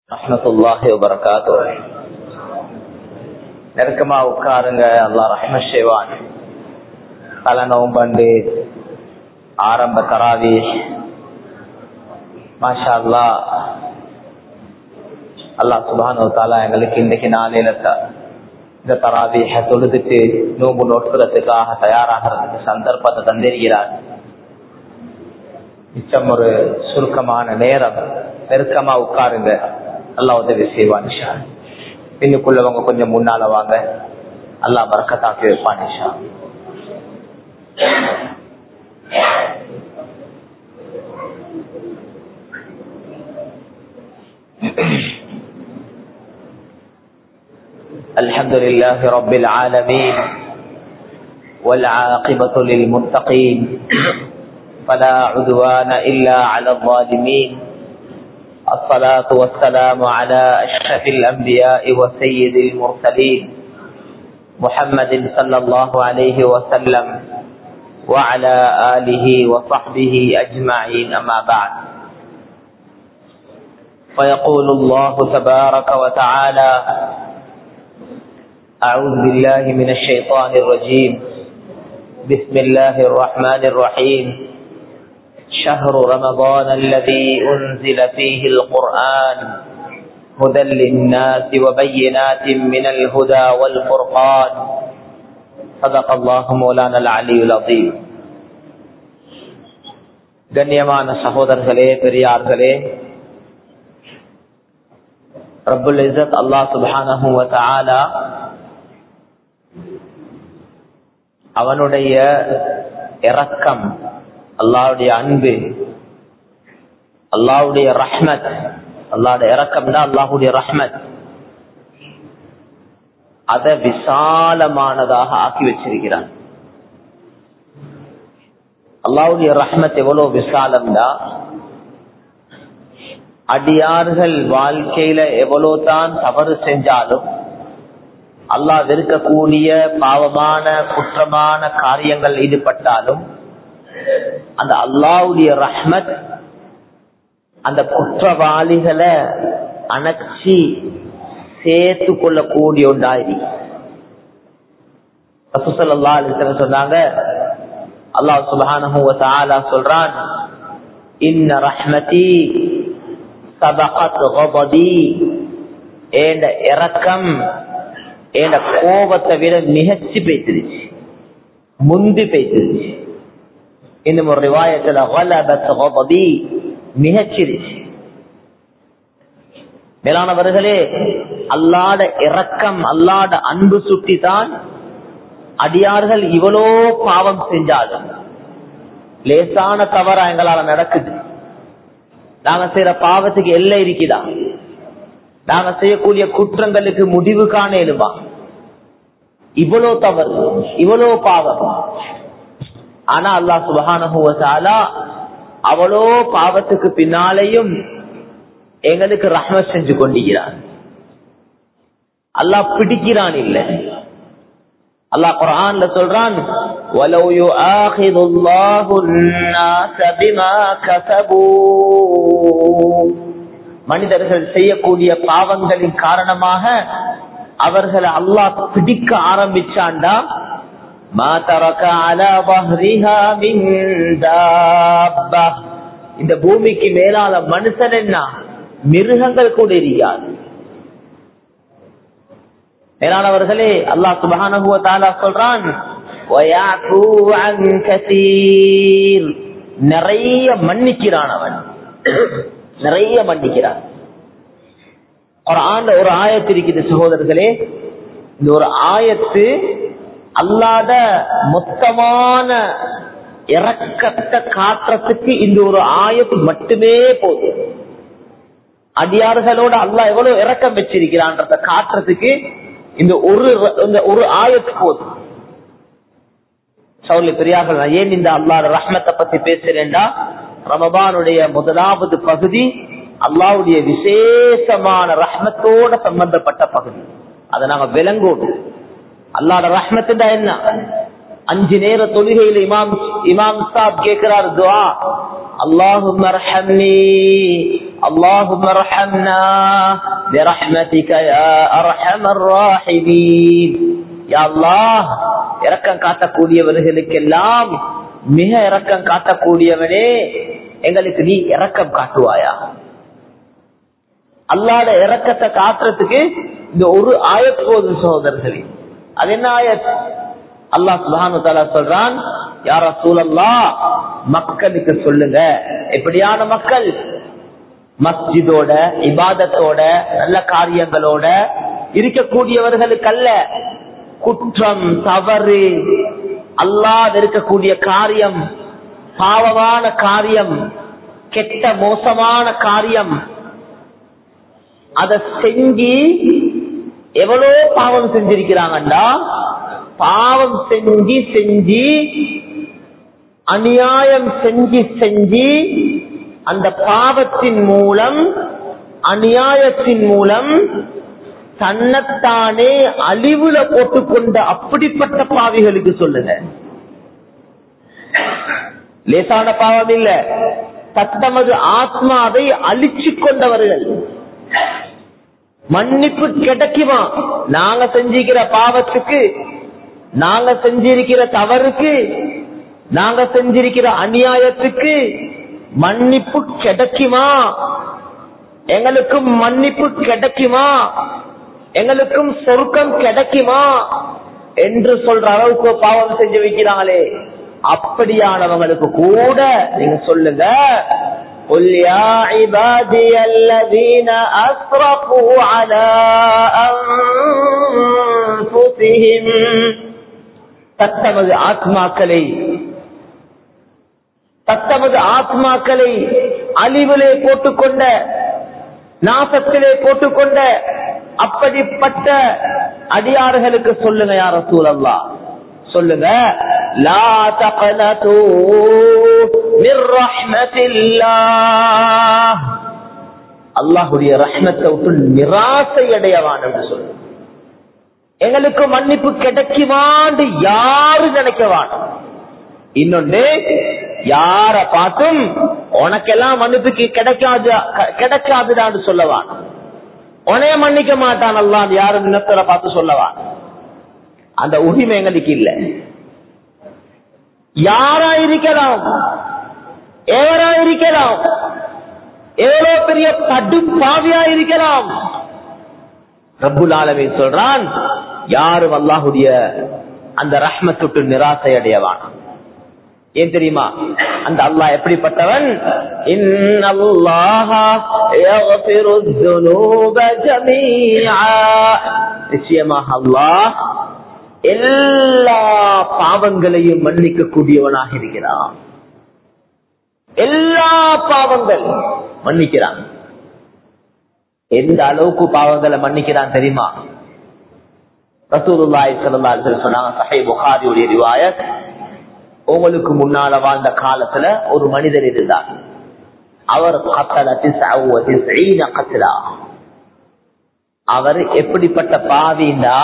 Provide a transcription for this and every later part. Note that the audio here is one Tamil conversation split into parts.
ரஹமத்துல்லாஹி வபரகாத்து நெருக்கமா உட்காருங்க அல்லா ரஹ்ம செய்வான் தலை நோம்பண்டு ஆரம்ப தராவி மாஷா அல்லா அல்லா சுபானு தாலா எங்களுக்கு இன்றைக்கு நாளையில இந்த தராவிய தொழுதுட்டு நோம்பு நோட்கிறதுக்காக தயாராகிறதுக்கு சந்தர்ப்பத்தை தந்திருக்கிறார் மிச்சம் ஒரு சுருக்கமான நேரம் நெருக்கமா உட்காருங்க அல்லா உதவி செய்வான் நிஷா பின்னுக்குள்ளவங்க கொஞ்சம் முன்னால வாங்க அல்லா பறக்கத்தாக்கி வைப்பான் நிஷா الحمد لله رب العالمين والعاقبة للمتقين فلا عدوان إلا على الظالمين الصلاة والسلام على أشرف الأنبياء وسيد المرسلين محمد صلى الله عليه وسلم وعلى آله وصحبه أجمعين أما بعد فيقول الله تبارك وتعالى أعوذ بالله من الشيطان الرجيم بسم الله الرحمن الرحيم شهر رمضان الذي أنزل فيه القرآن هدى للناس وبينات من الهدى والفرقان صدق الله مولانا العلي العظيم கண்ணியமான சகோதரர்களே பெரியார்களே ரபுல் இசத் அல்லா சுபானஹு வதஆலா அவனுடைய இரக்கம் அல்லாவுடைய அன்பு அல்லாவுடைய ரஹ்மத் அல்லாவுடைய இறக்கம்னா அல்லாஹுடைய ரஹ்மத் அதை விசாலமானதாக ஆக்கி வச்சிருக்கிறான் அல்லாவுடைய ரஹ்மத் எவ்வளவு விசாலம்டா அடியார்கள் வாழ்க்கையில எவ்வளவு தான் தவறு செஞ்சாலும் அல்லாஹ் வெறுக்கக்கூடிய பாவமான குற்றமான காரியங்கள் ஈடுபட்டாலும் அந்த அல்லாவுடைய ரஹ்மத் அந்த குற்றவாளிகளை அணைச்சி சேர்த்து கொள்ளக்கூடிய ஒன்றாயிரி சொன்னாங்க அல்லாஹ் சுபான சொல்றான் இன்ன ரஹ்மதி ஏண்ட இறக்கம் ஏண்ட கோபத்தை விட மிகச்சி பேசிருச்சு முந்தி பேசிருச்சு இன்னும் ஒரு ரிவாயத்துல மிகச்சிருச்சு மேலானவர்களே அல்லாட இரக்கம் அல்லாட அன்பு சுட்டி தான் அடியார்கள் இவ்வளோ பாவம் செஞ்சாலும் லேசான தவறா எங்களால நடக்குது நாங்க செய்யற பாவத்துக்கு எல்லை இருக்குதா நாங்க செய்யக்கூடிய குற்றங்களுக்கு முடிவு காண எழுவா இவ்வளோ தவறு இவ்வளோ பாவம் ஆனா அல்லா சுபகானுவசாலா அவ்வளோ பாவத்துக்கு பின்னாலேயும் எங்களுக்கு ரஹ்ம செஞ்சு கொண்டிருக்கிறான் அல்லாஹ் பிடிக்கிறான் இல்ல அல்லாஹ் குரான்ல சொல்றான் وَلَوْ يُؤَاخِذُ اللَّهُ النَّاسَ بِمَا كَسَبُوا மனிதர்கள் செய்யக்கூடிய பாவங்களின் காரணமாக அவர்களை அல்லாஹ் பிடிக்க ஆரம்பிச்சாண்டா இந்த பூமிக்கு மேலால மனுஷன் என்ன மிருகங்கள் கூட எரியாது மேலானவர்களே அல்லா சுபகானுவத்தாலா சொல்றான் நிறைய மன்னிக்கிறான் அவன் நிறைய மன்னிக்கிறான் ஒரு ஆண்ட ஒரு ஆயத்து இருக்குது சகோதரர்களே இந்த ஒரு ஆயத்து அல்லாத மொத்தமான இறக்கத்தை காட்டுறதுக்கு இந்த ஒரு ஆயத்து மட்டுமே போதும் அடியார்களோட அல்லா எவ்வளவு இறக்கம் வச்சிருக்கிறான்றத காட்டுறதுக்கு இந்த ஒரு இந்த ஒரு ஆயத்து போதும் சவுலி பெரியார்கள் நான் ஏன் இந்த அல்லாட ரஹ்மத்தை பத்தி பேசுறேன்டா ரமபானுடைய முதலாவது பகுதி அல்லாவுடைய விசேஷமான ரஹ்மத்தோட சம்பந்தப்பட்ட பகுதி அதை நாங்க விளங்கோடு அல்லாட ரஹ்மத்துடா என்ன அஞ்சு நேர தொழுகையில இமாம் இமாம் சாப் கேட்கிறார் துவா அல்லாஹும் اللهم ارحمنا برحمتك يا ارحم الراحمين يا الله இரக்கம் காட்டக்கூடியவர்களுக்கெல்லாம் மிக இரக்கம் காட்டக்கூடியவனே எங்களுக்கு நீ இரக்கம் காட்டுவாயா அல்லாத இரக்கத்தை காட்டுறதுக்கு இந்த ஒரு ஆயத் போதும் சகோதரர்களே அது என்ன ஆயத் அல்லாஹ் சுபானு தாலா சொல்றான் யார சூழல்லா மக்களுக்கு சொல்லுங்க எப்படியான மக்கள் மஸ்ஜிதோட இபாதத்தோட நல்ல காரியங்களோட இருக்கக்கூடியவர்களுக்கு அல்ல குற்றம் தவறு அல்லாத இருக்கக்கூடிய காரியம் பாவமான காரியம் கெட்ட மோசமான காரியம் அத செஞ்சு எவ்வளோ பாவம் செஞ்சிருக்கிறாங்கண்டா பாவம் செஞ்சு செஞ்சு அநியாயம் செஞ்சு செஞ்சு அந்த பாவத்தின் மூலம் அநியாயத்தின் மூலம் தன்னைத்தானே அழிவுல போட்டுக்கொண்ட அப்படிப்பட்ட பாவிகளுக்கு சொல்லுங்க லேசான பாவம் இல்ல தத்தமது ஆத்மாவை அழிச்சு கொண்டவர்கள் மன்னிப்பு கிடைக்குமா நாங்க செஞ்சிருக்கிற பாவத்துக்கு நாங்க செஞ்சிருக்கிற தவறுக்கு நாங்க செஞ்சிருக்கிற அநியாயத்துக்கு மன்னிப்பு கிடைக்குமா எங்களுக்கும் மன்னிப்பு கிடைக்குமா எங்களுக்கும் சொர்க்கம் கிடைக்குமா என்று சொல்ற அளவுக்கு பாவம் செஞ்சு வைக்கிறாங்களே அப்படியானவங்களுக்கு கூட நீங்க சொல்லுங்க قل يا عبادي الذين أسرفوا على أنفسهم தத்தமது ஆத்மாக்களை தத்தமது ஆத்மாக்களை அழிவிலே போட்டுக்கொண்ட நாசத்திலே போட்டுக்கொண்ட அப்படிப்பட்ட அடியார்களுக்கு சொல்லுங்க யார சூழல்லா சொல்லுங்க லா தகனது மிர் ரஹ்மத்தில்லாஹ் அல்லாஹ்வுடைய ரஹ்மத்தை விட்டு நிராசை அடையவான் என்று சொல்லு எங்களுக்கு மன்னிப்பு கிடைக்குமான்னு யாரு நினைக்கவான் இன்னொன்று யார பார்த்தும் உனக்கெல்லாம் மன்னிப்புக்கு கிடைக்காது கிடைக்காதுடான்னு சொல்லவான் உனைய மன்னிக்க மாட்டான் அல்லாஹ் யாரும் இன்னொருத்தரை பார்த்து சொல்லவான் அந்த உரிமை எங்களுக்கு இல்ல யாரா இருக்கலாம் எவரா இருக்கலாம் எவ்வளவு பெரிய படு பாவியா இருக்கலாம் ரப்புல் ஆலமீன் சொல்றான் யாரும் அல்லாஹுடைய அந்த ரஹ்மத்துட்டு நிராசை அடையவான் ஏன் தெரியுமா அந்த அல்லாஹ் எப்படிப்பட்டவன் நிச்சயமாக அல்லாஹ் எல்லா பாவங்களையும் மன்னிக்க கூடியவனாக இருக்கிறான் எல்லா பாவங்கள் மன்னிக்கிறான் எந்த அளவுக்கு பாவங்களை மன்னிக்கிறான் தெரியுமா ரசூலுல்லாஹி ஸல்லல்லாஹு அலைஹி வஸல்லம் சொன்னாங்க சஹீஹ் புகாரியுடைய ரிவாயத் உங்களுக்கு முன்னால வாழ்ந்த காலத்துல ஒரு மனிதர் இருந்தார் அவர் கத்தலா அவர் எப்படிப்பட்ட பாவிண்டா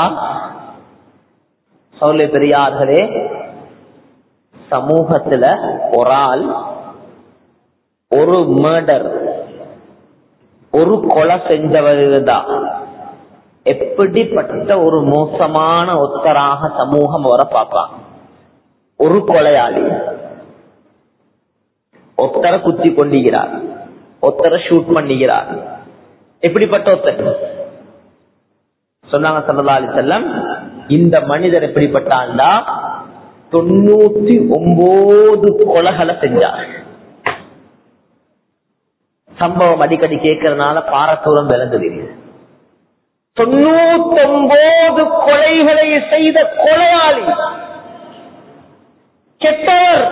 சொல்ல பெரியார்களே சமூகத்துல ஒரு ஆள் ஒரு மர்டர் ஒரு கொலை செஞ்சவர் இருந்தா எப்படிப்பட்ட ஒரு மோசமான ஒத்தராக சமூகம் வர பார்ப்பாங்க ஒரு கொலையாளி ஒத்தரை குத்தி கொண்டிருக்கிறார் ஒத்தரை ஷூட் பண்ணுகிறார் எப்படிப்பட்ட ஒத்தர் சொன்னாங்க சல்லா அலி செல்லம் இந்த மனிதர் எப்படிப்பட்டாண்டா தொண்ணூத்தி ஒன்பது கொலைகளை செஞ்சார் சம்பவம் அடிக்கடி கேட்கறதுனால பாரத்தூரம் விளங்குது தொண்ணூத்தி ஒன்பது கொலைகளை செய்த கொலையாளி கெட்டவர்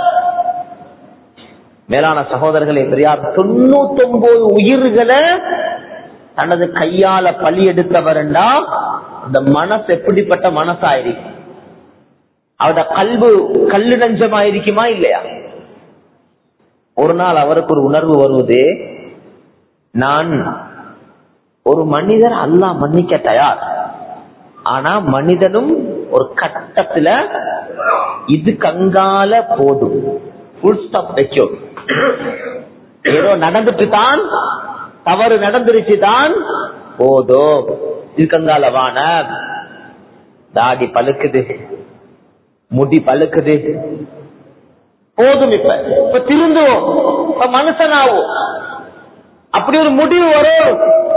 மேலான சகோதரர்களே பெரியார் தொண்ணூத்தி ஒன்பது உயிர்களை தனது கையால பழி எடுத்தவர்டா அந்த மனசு எப்படிப்பட்ட மனசாயிருக்கும் அவட கல்வு கல்லு நஞ்சமாயிருக்குமா இல்லையா ஒரு நாள் அவருக்கு ஒரு உணர்வு வருவது நான் ஒரு மனிதர் அல்லா மன்னிக்க தயார் ஆனா மனிதனும் ஒரு கட்டத்துல இது கங்கால போதும் ஃபுல் ஸ்டாப் வச்சோம் ஏதோ நடந்துட்டு தான் தவறு நடந்துருச்சு தான் போதோ இருக்கங்கால வான தாடி பழுக்குது முடி பழுக்குது போதும் இப்ப இப்ப திருந்துவோம் இப்ப மனுஷனாவும் அப்படி ஒரு முடிவு வரும்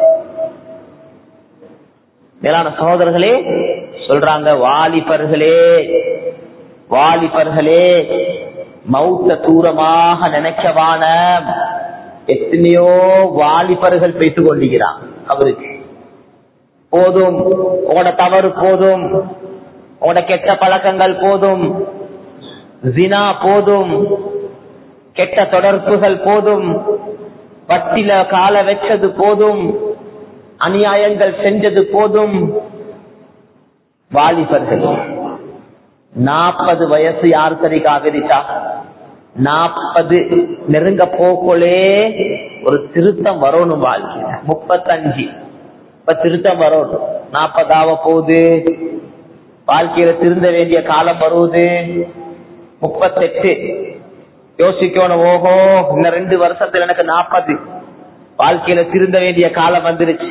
மேலான சகோதரர்களே சொல்றாங்க வாலிபர்களே வாலிபர்களே மௌத்த தூரமாக நினைக்கவான எத்தனையோ வாலிபர்கள் பேசிக் கொண்டிருக்கிறான் அவருக்கு போதும் உங்களோட தவறு போதும் உங்களோட கெட்ட பழக்கங்கள் போதும் ஜினா போதும் கெட்ட தொடர்புகள் போதும் வட்டில கால வச்சது போதும் அநியாயங்கள் செஞ்சது போதும் வாலிபர்கள் நாற்பது வயசு யார் சரி காவிரிச்சா நாற்பது நெருங்க போக்கோலே ஒரு திருத்தம் வரணும் வாழ்க்கையில முப்பத்தஞ்சு இப்ப திருத்தம் வரணும் நாற்பதாவ போகுது வாழ்க்கையில திருந்த வேண்டிய காலம் வருவது முப்பத்தெட்டு யோசிக்கணும் ஓஹோ இந்த ரெண்டு வருஷத்துல எனக்கு நாற்பது வாழ்க்கையில திருந்த வேண்டிய காலம் வந்துருச்சு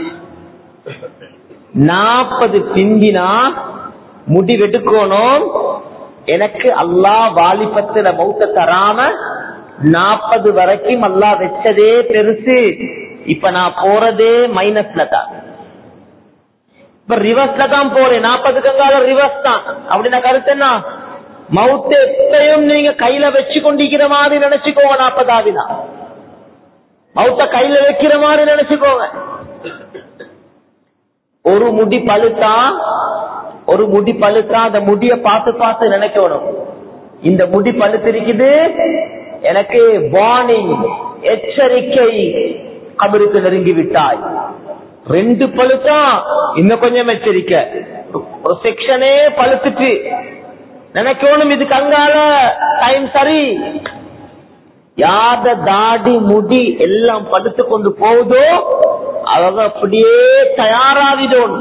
நாற்பது பிந்தினா முடிவெடுக்கணும் எனக்கு அல்லா வாலிபத்துல மௌத்த தராம நாற்பது வரைக்கும் அல்லா வச்சதே பெருசு இப்ப நான் போறதே மைனஸ்ல தான் இப்ப ரிவர்ஸ்ல தான் போறேன் நாற்பதுக்கு ரிவர்ஸ் தான் அப்படின்னா கருத்து என்ன மவுத்து எப்பயும் நீங்க கையில வச்சு கொண்டிருக்கிற மாதிரி நினைச்சுக்கோங்க நாற்பதாவினா மவுத்த கையில வைக்கிற மாதிரி நினைச்சுக்கோங்க ஒரு முடி பழுத்தா ஒரு முடி பழுத்தா அந்த முடிய பார்த்து பார்த்து நினைக்கணும் இந்த முடி பழுத்திருக்குது எனக்கு வார்னிங் எச்சரிக்கை கபருக்கு நெருங்கி விட்டாய் ரெண்டு பழுத்தா இன்னும் கொஞ்சம் எச்சரிக்கை ஒரு செக்ஷனே பழுத்துட்டு நினைக்கணும் இது கங்கால டைம் சரி யாத தாடி முடி எல்லாம் படுத்து கொண்டு போகுதோ அவங்க அப்படியே தயாராகிடும்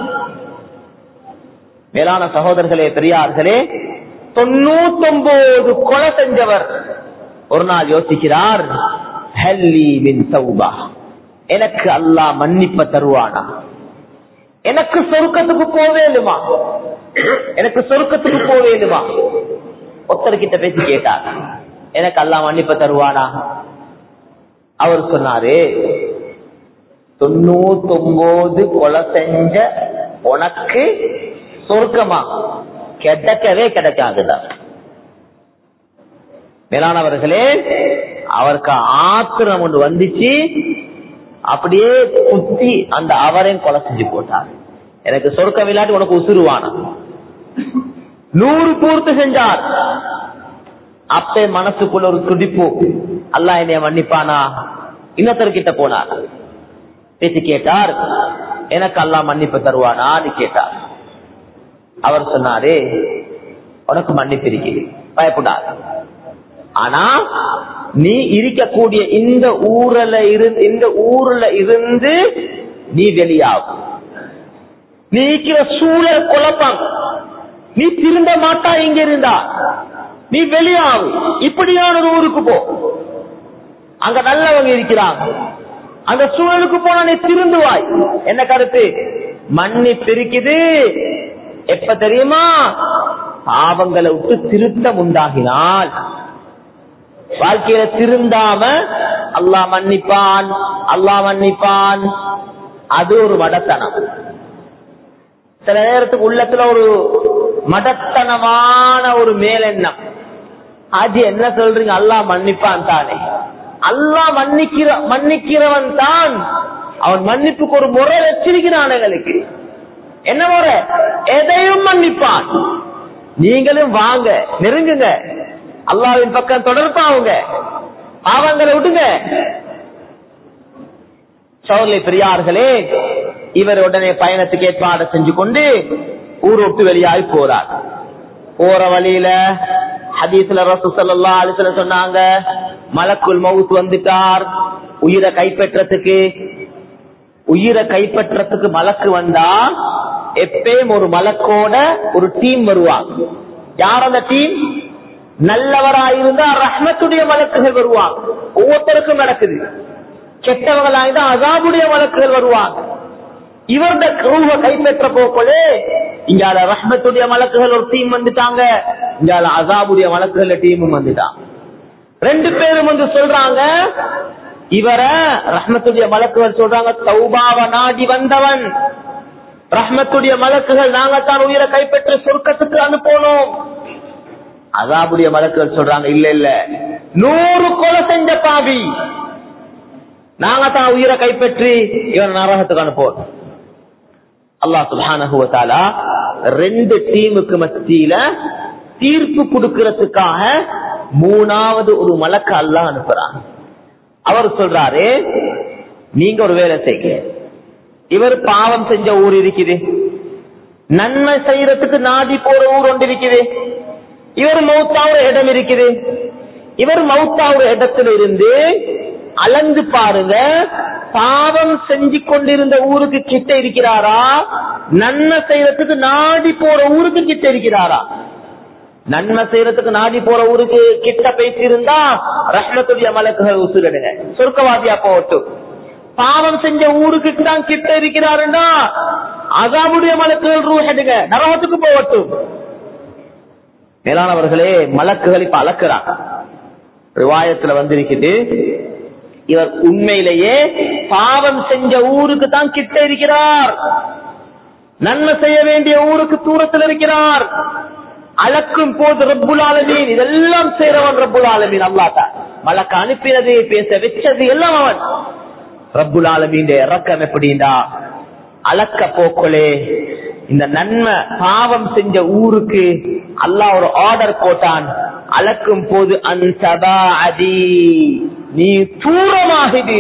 மேலான சகோதரர்களே பெரியார்களே தொண்ணூத்தொன்பது கொலை செஞ்சவர் ஒரு நாள் யோசிக்கிறார் ஹல்லி மின் தௌபா எனக்கு அல்லாஹ் மன்னிப்ப தருவானா எனக்கு சொருக்கத்துக்கு போவேலுமா எனக்கு சொருக்கத்துக்கு போவேலுமா ஒருத்தர்கிட்ட பேசி கேட்டார் எனக்கு அல்லாஹ் மன்னிப்ப தருவானா அவர் சொன்னாரு தொண்ணூத்தொன்பது கொலை செஞ்ச உனக்கு சொர்க்கமா கிடைக்கவே கிடைக்காதுடா மேலானவர்களே அவருக்கு ஆத்திரம் ஒன்று வந்துச்சு அப்படியே குத்தி அந்த அவரையும் கொலை செஞ்சு போட்டார் எனக்கு சொர்க்கம் இல்லாட்டி உனக்கு உசுருவானா நூறு பூர்த்தி செஞ்சார் அப்பே மனசுக்குள்ள ஒரு துடிப்பு அல்லா என்னைய மன்னிப்பானா இன்னொருத்தர்கிட்ட போனார் பேசி கேட்டார் எனக்கு அல்லா மன்னிப்பு தருவானான்னு கேட்டார் அவர் சொன்னாரு உனக்கு மன்னிப்பு இருக்குது பயப்படாது ஆனா நீ இருக்கக்கூடிய இந்த ஊரல இருந்து இந்த ஊர்ல இருந்து நீ வெளியாகும் நீ இருக்கிற சூழல் குழப்பம் நீ திரும்ப மாட்டா இங்க இருந்தா நீ வெளியாகு இப்படியான ஒரு ஊருக்கு போ அங்க நல்லவங்க இருக்கிறாங்க அந்த சூழலுக்கு போனா நீ திருந்துவாய் என்ன கருத்து மன்னிப்பு இருக்குது எப்ப தெரியுமா பாவங்களை விட்டு திருத்தம் உண்டாகினால் வாழ்க்கையில திருந்தாம அல்லாஹ் மன்னிப்பான் அல்லாஹ் மன்னிப்பான் அது ஒரு மடத்தனம் சில நேரத்துக்கு உள்ளத்துல ஒரு மடத்தனமான ஒரு மேலெண்ணம் அது என்ன சொல்றீங்க அல்லாஹ் மன்னிப்பான் தானே அல்லாஹ் மன்னிக்கிற மன்னிக்கிறவன் தான் அவன் மன்னிப்புக்கு ஒரு முறை வச்சிருக்கிறான் எங்களுக்கு என்ன முறை எதையும் மன்னிப்பான் நீங்களும் வாங்க நெருங்குங்க அல்லாவின் பக்கம் தொடர்பாவுங்க பாவங்களை விடுங்க சோர்லை பெரியார்களே இவர் உடனே பயணத்துக்கு ஏற்பாடு செஞ்சு கொண்டு ஊர் விட்டு வெளியாகி போறார் போற வழியில ஹதீஸ்ல ரசு சல்லா அலிசல சொன்னாங்க மலக்குள் மவுத் வந்துட்டார் உயிரை கைப்பற்றத்துக்கு உயிரை கைப்பற்றத்துக்கு மலக்கு வந்தா எப்பயும் ஒரு மலக்கோட ஒரு டீம் வருவாங்க யார் அந்த டீம் நல்லவராயிருந்தா ரஹ்மத்துடைய மலக்குகள் வருவாங்க ஒவ்வொருத்தருக்கும் நடக்குது கெட்டவங்களாக அசாபுடைய வழக்குகள் வருவாங்க இவருடைய ரூஹ கைப்பற்ற போக்கலே இங்கால ரஹ்மத்துடைய வழக்குகள் ஒரு டீம் வந்துட்டாங்க இங்கால அசாபுடைய வழக்குகள் டீமும் வந்துட்டாங்க ரெண்டு பேரும் வந்து சொல்றாங்க இவர ரஹ்மத்துடைய மலக்குகள் சொல்றாங்க தௌபாவ நாடி வந்தவன் ரஹ்மத்துடைய மலக்குகள் நாங்க தான் உயிரை கைப்பற்ற சொர்க்கத்துக்கு அனுப்பணும் அதாபுடைய மலக்குகள் சொல்றாங்க இல்ல இல்ல நூறு கொலை செஞ்ச பாவி நாங்க தான் உயிரை கைப்பற்றி இவன் நரகத்துக்கு அனுப்போம் அல்லாஹ் சுபானகுவத்தாலா ரெண்டு டீமுக்கு மத்தியில தீர்ப்பு கொடுக்கறதுக்காக மூணாவது ஒரு மலக்க அல்லாஹ் அனுப்புறாங்க அவர் சொல்றாரு நீங்க ஒரு வேலை செய்ய இவர் பாவம் செஞ்ச ஊர் இருக்குது நன்மை செய்யறதுக்கு நாடி போற ஊர் ஒன்று இருக்குது இவர் மௌத்தாவுற இடம் இருக்குது இவர் மௌத்தாவுற இடத்துல இருந்து அளந்து பாருங்க பாவம் செஞ்சு கொண்டிருந்த ஊருக்கு கிட்ட இருக்கிறாரா நன்மை செய்யறதுக்கு நாடி போற ஊருக்கு கிட்ட இருக்கிறாரா நன்மை செய்யறதுக்கு நாடி போற ஊருக்கு கிட்ட பேசியிருந்தா ரஷ்மத்துடைய மலக்குகள் உசுரடுங்க சொர்க்கவாதியா போகட்டும் பாவம் செஞ்ச ஊருக்கு தான் கிட்ட இருக்கிறாருன்னா அதாவுடைய மலக்குகள் ரூஹடுங்க நரகத்துக்கு போகட்டும் மேலானவர்களே மலக்குகள் இப்ப அளக்குறாங்க ரிவாயத்துல வந்திருக்குது இவர் உண்மையிலேயே பாவம் செஞ்ச ஊருக்கு தான் கிட்ட இருக்கிறார் நன்மை செய்ய வேண்டிய ஊருக்கு தூரத்தில் இருக்கிறார் அளக்கும் போது ரப்புல் ஆலமீன் இதெல்லாம் செய்யறவன் ரப்புல் ஆலமீன் அல்லாத்தா மலக்க அனுப்பினது பேச வச்சது எல்லாம் அவன் ரப்புல் ஆலமீன் இறக்கம் எப்படின்னா அளக்க போக்கொலே இந்த நன்மை பாவம் செஞ்ச ஊருக்கு அல்லாஹ் ஒரு ஆர்டர் போட்டான் அளக்கும் போது அன்சபா அதி நீ தூரமாகுது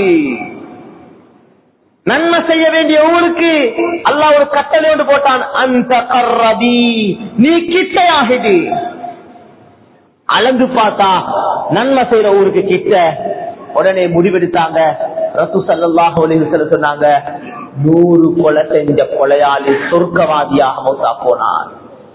நன்மை செய்ய வேண்டிய ஊருக்கு அல்லாஹ் ஒரு கட்டளை ஒன்று போட்டான் அந்த கர்ரதி நீ கிட்டையாகுது அளந்து பார்த்தா நன்மை செய்யற ஊருக்கு கிட்ட உடனே முடிவெடுத்தாங்க ரசூ சல்லாஹ் சொல்ல சொன்னாங்க நூறு கொலை செஞ்ச கொலையாளி சொர்க்கவாதியாக மௌத்தா போனான்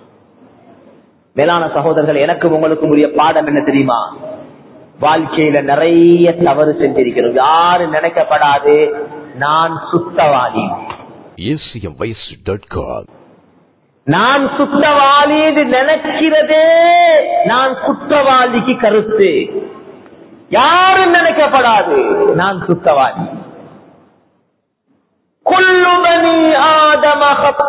மேலான சகோதரர்கள் எனக்கும் உங்களுக்கும் உரிய பாடம் என்ன தெரியுமா வாழ்க்கையில நிறைய தவறு செஞ்சிருக்கிறோம் யாரு நினைக்கப்படாது நான் சுத்தவாதி acmvoice.com நான் சுத்தவாளி என்று நினைக்கிறதே நான் குற்றவாளிக்கு கருத்து யாரும் நினைக்கப்படாது நான் சுத்தவாளி கொல்லுமணி ஆதம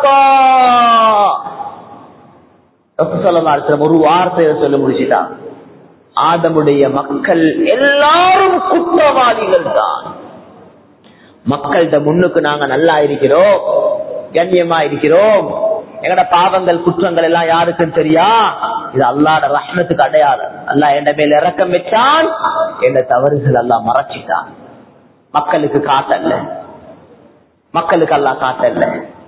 ஒரு வார்த்தையை சொல்ல முடிச்சுட்டான் ஆதமுடைய மக்கள் எல்லாரும் குற்றவாளிகள் தான் மக்கள்கிட்ட முன்னுக்கு நாங்க நல்லா இருக்கிறோம் கண்ணியமா இருக்கிறோம் எங்கட பாவங்கள் குற்றங்கள் எல்லாம் யாருக்கும் தெரியா இது அல்லாட ரஹ்மத்துக்கு அடையாளம் அல்லா என் மேல இறக்கம் வச்சான் என் தவறுகள் எல்லாம் மறைச்சிட்டான் மக்களுக்கு காட்டல்ல மக்களுக்கு எல்லாம் காட்டல்ல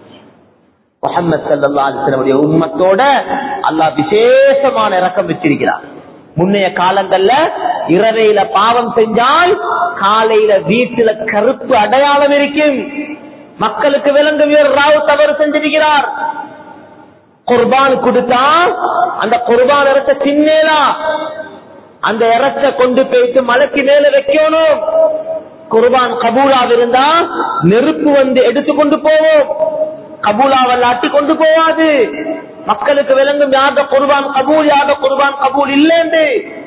முகமது சல்லா அலிஸ்லமுடைய உண்மத்தோட அல்லாஹ் விசேஷமான இறக்கம் வச்சிருக்கிறார் முன்னைய காலங்கள்ல இரவையில பாவம் செஞ்சால் காலையில வீட்டுல கருப்பு அடையாளம் இருக்கும் மக்களுக்கு விளங்கு வீரர் ராவ் தவறு செஞ்சிருக்கிறார் குர்பான் கொடுத்தா அந்த குர்பான் இறச்ச சின்னேலா அந்த இறச்ச கொண்டு போயிட்டு மலைக்கு மேல வைக்கணும் குர்பான் கபூலாக இருந்தா நெருப்பு வந்து எடுத்து கொண்டு போவோம் கபூலாவல் அட்டி கொண்டு போவாது மக்களுக்கு விளங்கும் யாத குர்பான் கபூல் யாத குர்பான் கபூல் இல்லைன்னு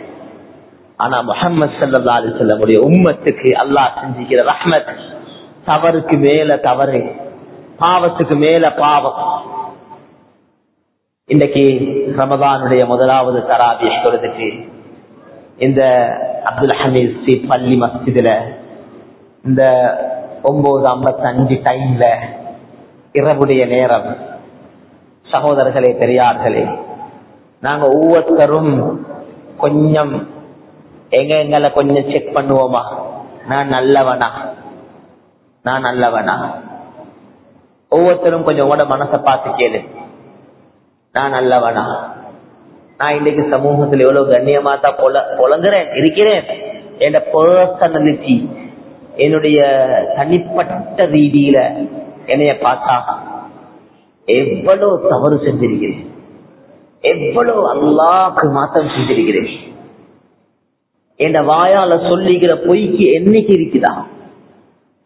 ஆனா முகமது சல்லா அலி சொல்லமுடைய உம்மத்துக்கு அல்லாஹ் செஞ்சுக்கிற ரஹ்மத் தவறுக்கு மேல தவறு பாவத்துக்கு மேல பாவம் இன்னைக்கு ரமதானுடைய முதலாவது தராபிய தொழுதுக்கு இந்த அப்துல் ஹமீத் ஸ்ரீ பள்ளி மஸ்ஜிதுல இந்த ஒன்பது ஐம்பத்தி அஞ்சு டைம்ல இரவுடைய நேரம் சகோதரர்களே பெரியார்களே நாங்க ஒவ்வொருத்தரும் கொஞ்சம் எங்க எங்களை கொஞ்சம் செக் பண்ணுவோமா நான் நல்லவனா நான் நல்லவனா ஒவ்வொருத்தரும் கொஞ்சம் உங்களோட மனசை பார்த்து கேளு நான் நல்லவனா நான் இன்னைக்கு சமூகத்தில் எவ்வளவு கண்ணியமா தான் பொல பொலங்குறேன் இருக்கிறேன் என் பர்சனாலிட்டி என்னுடைய தனிப்பட்ட ரீதியில என்னைய பார்த்தா எவ்வளவு தவறு செஞ்சிருக்கிறேன் எவ்வளவு அல்லாக்கு மாற்றம் செஞ்சிருக்கிறேன் என் வாயால சொல்லிக்கிற பொய்க்கு என்னைக்கு இருக்குதா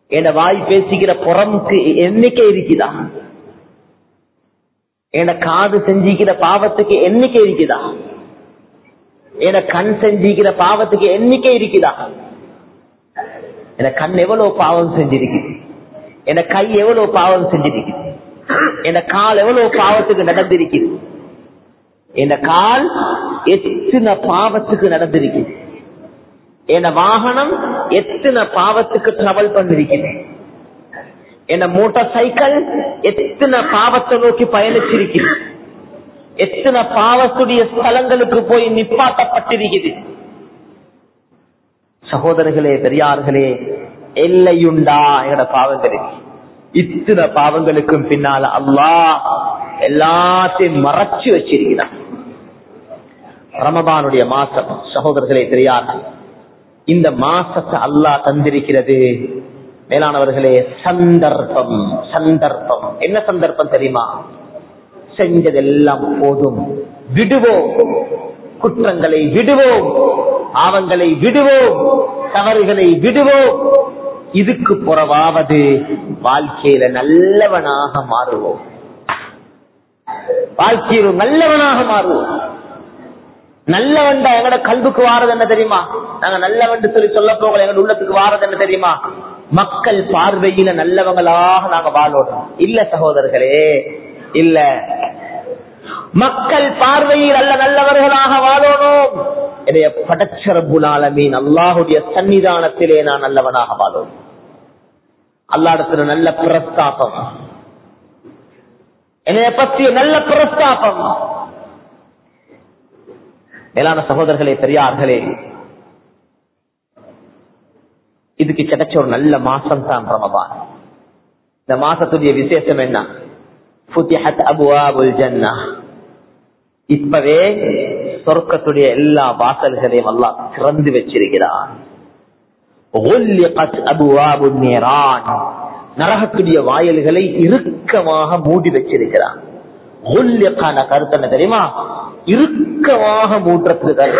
என் வாய் பேசிக்கிற புறமுக்கு எண்ணிக்கை இருக்குதா என் காது செஞ்சிக்கிற பாவத்துக்கு எண்ணிக்கை இருக்குதா என் கண் செஞ்சிக்கிற பாவத்துக்கு எண்ணிக்கை இருக்குதா என் கண் எவ்வளவு பாவம் செஞ்சிருக்குது என் கை எவ்வளவு பாவம் செஞ்சிருக்குது என் கால் எவ்வளவு பாவத்துக்கு நடந்திருக்குது என் கால் எத்தனை பாவத்துக்கு நடந்திருக்குது என் வாகனம் எத்தனை பாவத்துக்கு டிராவல் பண்ணிருக்குது என் மோட்டார் சைக்கிள் எத்தனை பாவத்தை நோக்கி பயணிச்சிருக்குது எத்தனை பாவத்துடைய ஸ்தலங்களுக்கு போய் நிப்பாட்டப்பட்டிருக்குது சகோதரர்களே பெரியார்களே எல்லையுண்டா எங்கட பாவங்களுக்கு இத்தனை பாவங்களுக்கும் பின்னால அல்லாஹ் எல்லாத்தையும் மறைச்சு வச்சிருக்கிறான் ரமபானுடைய மாசம் சகோதரர்களே பெரியார்கள் இந்த மாசத்தை அல்லாஹ் தந்திருக்கிறது மேலானவர்களே சந்தர்ப்பம் சந்தர்ப்பம் என்ன சந்தர்ப்பம் தெரியுமா செஞ்சதெல்லாம் போதும் விடுவோம் குற்றங்களை விடுவோம் பாவங்களை விடுவோம் தவறுகளை விடுவோம் இதுக்கு புறவாவது வாழ்க்கையில நல்லவனாக மாறுவோம் வாழ்க்கையில் நல்லவனாக மாறுவோம் நல்லவன்டா எங்கட கல்வுக்கு வாரது என்ன தெரியுமா நாங்க நல்லவன் சொல்லி சொல்ல போகல எங்க உள்ளத்துக்கு வாரது என்ன தெரியுமா மக்கள் பார்வையில நல்லவங்களாக நாங்க வாழோம் இல்ல சகோதரர்களே இல்ல மக்கள் பார்வையில் அல்ல நல்லவர்களாக வாழணும் என்னைய படச்சரபுலாலமீன் அல்லாஹுடைய சன்னிதானத்திலே நான் நல்லவனாக வாழும் அல்லாடத்துல நல்ல பிரஸ்தாபம் என்னைய பற்றிய நல்ல பிரஸ்தாபம் மேலான சகோதரர்களே பெரியார்களே இதுக்கு கிடைச்ச ஒரு நல்ல மாசம் தான் ரமபான் இந்த மாசத்துடைய விசேஷம் என்ன ஃபுத்திஹத் அபுவாபுல் ஜன்னா இப்பவே சொர்க்கத்துடைய எல்லா வாசல்களையும் அல்லாஹ் திறந்து வச்சிருக்கிறான் நரகத்துடைய வாயல்களை இறுக்கமாக மூடி வச்சிருக்கிறான் கருத்து என்ன தெரியுமா இறுக்கமாக மூட்டுறதுக்கு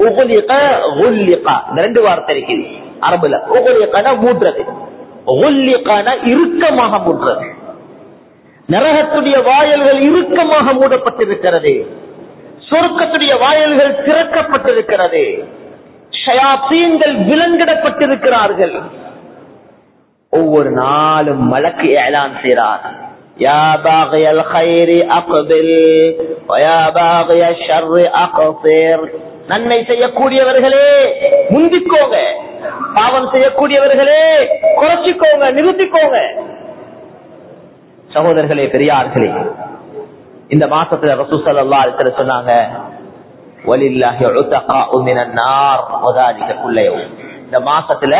ரெண்டு வார்த்தை இருக்குது அரபுல ஒவ்வொரு மூட்டுறது இறுக்கமாக மூட்டுறது நரகத்துடைய வாயல்கள் இறுக்கமாக மூடப்பட்டிருக்கிறது சொர்க்கத்துடைய வாயல்கள் திறக்கப்பட்டிருக்கிறது ஷயாத்தீன்கள் விலங்கிடப்பட்டிருக்கிறார்கள் ஒவ்வொரு நாளும் மலக்கு ஏலான் செய்கிறார் يا باغي الخير أقبل ويا باغي الشر أقصر நன்மை செய்யக்கூடியவர்களே முந்திக்கோங்க பாவம் செய்யக்கூடியவர்களே குறைச்சிக்கோங்க நிறுத்திக்கோங்க சகோதரர்களே பெரியார்களே இந்த மாசத்துல ரசூசல்லா அழுத்தர சொன்னாங்க இந்த மாசத்துல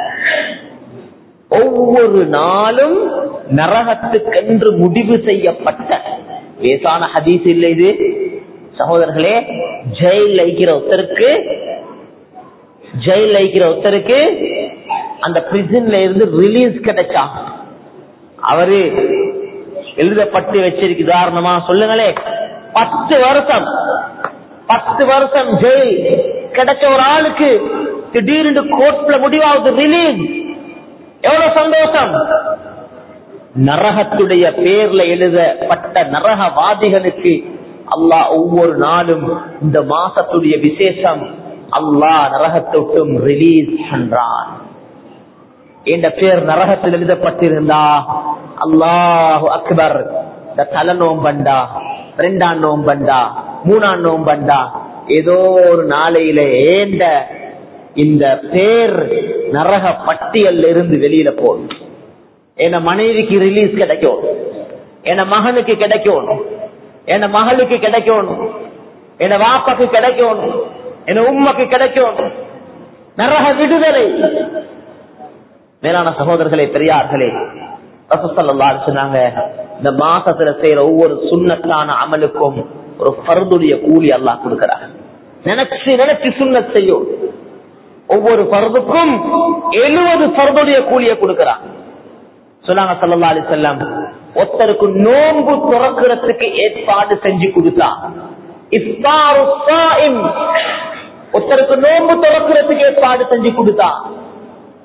ஒவ்வொரு நாளும் நரகத்துக்கென்று முடிவு செய்யப்பட்ட லேசான ஹதீஸ் இல்லை இது சகோதரர்களே ஜெயில் ஐக்கிற ஒருத்தருக்கு ஜெயில் ஐக்கிற ஒருத்தருக்கு அந்த பிரிசன்ல இருந்து ரிலீஸ் கிடைச்சா அவரு எழுதப்பட்டு வச்சிருக்கு உதாரணமா சொல்லுங்களே பத்து வருஷம் பத்து வருஷம் ஜெயில் கிடைச்ச ஒரு ஆளுக்கு திடீர்னு கோர்ட்ல முடிவாகுது ரிலீஸ் எவ்வளவு சந்தோஷம் நரகத்துடைய பேர்ல எழுதப்பட்ட நரகவாதிகளுக்கு அல்லாஹ் ஒவ்வொரு நாளும் இந்த மாசத்துடைய விசேஷம் அல்லாஹ் நரகத்தொட்டும் ரிலீஸ் பண்றான் என்ற பேர் நரகத்தில் எழுதப்பட்டிருந்தா அல்லாஹு அக்பர் இந்த தல நோம்பண்டா ரெண்டாம் நோம்பண்டா மூணாம் நோம்பண்டா ஏதோ ஒரு நாளையில ஏண்ட இந்த பேர் நரக பட்டியல்ல இருந்து வெளியில போகும் என் மனைவிக்கு ரிலீஸ் கிடைக்கும் என் மகனுக்கு கிடைக்கும் என் மகளுக்கு கிடைக்கும் என் வாப்பாக்கு கிடைக்கும் என் உம்மக்கு கிடைக்கும் நரக விடுதலை மேலான சகோதரர்களே பெரியார்களே சொன்னாங்க இந்த மாசத்துல செய்யற ஒவ்வொரு சுண்ணத்தான அமலுக்கும் ஒரு பருதுடைய கூலி அல்லாஹ் கொடுக்கிறார் நினைச்சு நினைச்சு சுண்ணத் செய்யும் ஒவ்வொரு பருதுக்கும் எழுபது பருதுடைய கூலிய கொடுக்கிறான் சொன்னாங்க சல்லா அலி செல்லம் ஒருத்தருக்கு நோன்பு துறக்கிறதுக்கு ஏற்பாடு செஞ்சு கொடுத்தான் இஃப்தாரு சாயிம் ஒருத்தருக்கு நோன்பு துறக்கிறதுக்கு ஏற்பாடு செஞ்சு கொடுத்தான்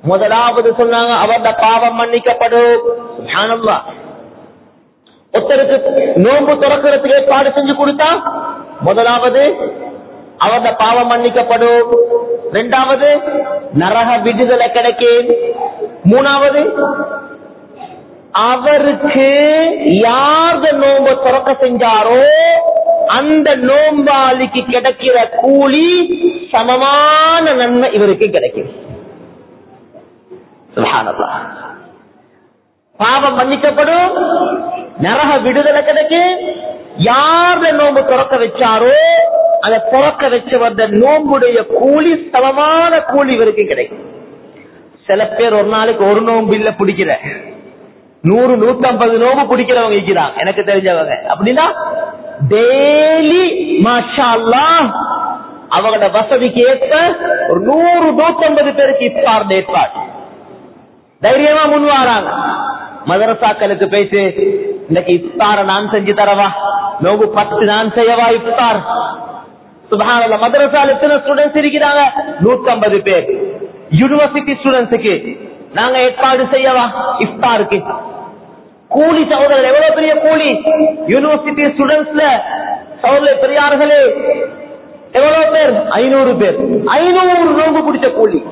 முதலாவது சொன்னாங்க அவருடைய பாவம் மன்னிக்கப்படும் சுப்ஹானல்லாஹ். ஒருத்தருக்கு நோன்பு திறக்கிறதுக்கு ஏற்பாடு செஞ்சு கொடுத்தா முதலாவது அவருடைய பாவம் மன்னிக்கப்படும் இரண்டாவது நரக விடுதலை கிடைக்கும் மூணாவது அவருக்கு யார் நோன்பு திறக்க செஞ்சாரோ அந்த நோம்பாளிக்கு கிடைக்கிற கூலி சமமான நன்மை இவருக்கு கிடைக்கும் சுப்ஹானல்லாஹ். பாவம் மன்னிக்கப்படும் நரக விடுதலை கிடைக்கும் யார நோன்பு துறக்க வச்சாரோ அதை துறக்க வச்ச வந்த நோம்புடைய கூலி சமமான கூலி இவருக்கு கிடைக்கும் சில பேர் ஒரு நாளைக்கு ஒரு நோம்பு இல்ல பிடிக்கிற நூறு நூத்தி ஐம்பது நோம்பு பிடிக்கிறவங்க இருக்கிறாங்க எனக்கு தெரிஞ்சவங்க அப்படின்னா டெய்லி மாஷா அல்லாஹ் அவங்களோட வசதிக்கு ஏற்ப ஒரு நூறு நூத்தி ஐம்பது பேருக்கு இஃப்தார் ஏற்பாடு தைரியமா முன் வராங்க மதரசாக்களுக்கு போயிட்டு இன்னைக்கு இஃப்தார நான் செஞ்சு தரவா நோவு பத்து நான் செய்யவா இஃப்தார் சுபஹானல்ல மதரசால எத்தனை ஸ்டூடெண்ட்ஸ் இருக்கிறாங்க நூத்தி ஐம்பது பேர் யூனிவர்சிட்டி ஸ்டூடெண்ட்ஸுக்கு நாங்க ஏற்பாடு செய்யவா இஃப்தாருக்கு கூலி சகோதரர் எவ்வளவு பெரிய கூலி யூனிவர்சிட்டி ஸ்டூடெண்ட்ஸ்ல சகோதர பெரியார்களே எவ்வளவு பேர் ஐநூறு பேர் ஐநூறு நோம்பு பிடிச்ச கூலி